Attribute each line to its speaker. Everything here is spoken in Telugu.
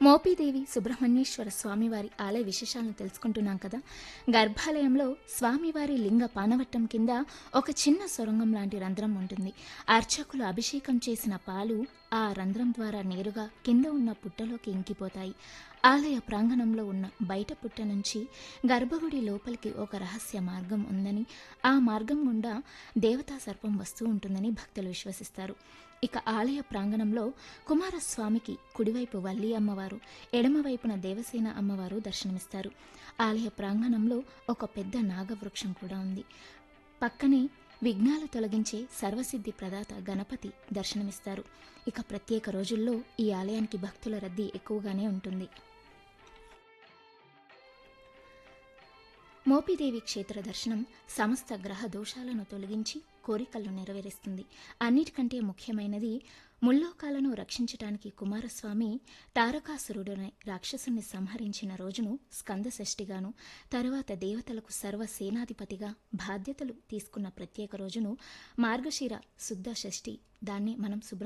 Speaker 1: మోపీదేవి సుబ్రహ్మణ్యేశ్వర స్వామివారి ఆలయ విశేషాలను తెలుసుకుంటున్నాం కదా గర్భాలయంలో స్వామివారి లింగ పానవట్టం కింద ఒక చిన్న సొరంగం లాంటి రంధ్రం ఉంటుంది అర్చకులు అభిషేకం చేసిన పాలు ఆ రంధ్రం ద్వారా నేరుగా కింద ఉన్న పుట్టలోకి ఇంకిపోతాయి ఆలయ ప్రాంగణంలో ఉన్న బయట పుట్ట నుంచి గర్భగుడి లోపలికి ఒక రహస్య మార్గం ఉందని ఆ మార్గం గుండా దేవతా సర్పం వస్తూ ఉంటుందని భక్తులు విశ్వసిస్తారు ఇక ఆలయ ప్రాంగణంలో కుమారస్వామికి కుడివైపు వల్లి అమ్మవారు ఎడమవైపున దేవసేన అమ్మవారు దర్శనమిస్తారు ఆలయ ప్రాంగణంలో ఒక పెద్ద నాగవృక్షం కూడా ఉంది పక్కనే విఘ్నాలు తొలగించే సర్వసిద్ధి ప్రదాత గణపతి దర్శనమిస్తారు ఇక ప్రత్యేక రోజుల్లో ఈ ఆలయానికి భక్తుల రద్దీ ఎక్కువగానే ఉంటుంది మోపిదేవి క్షేత్ర దర్శనం సమస్త గ్రహ దోషాలను తొలగించి కోరికలను నెరవేరుస్తుంది అన్నిటికంటే ముఖ్యమైనది ముల్లోకాలను రక్షించటానికి కుమారస్వామి తారకాసురుడనే రాక్షసుని సంహరించిన రోజును స్కంద షష్ఠిగాను తరువాత దేవతలకు సర్వసేనాధిపతిగా బాధ్యతలు తీసుకున్న ప్రత్యేక రోజును మార్గశిర శుద్ధ షష్ఠి దాన్ని మనం శుభ్ర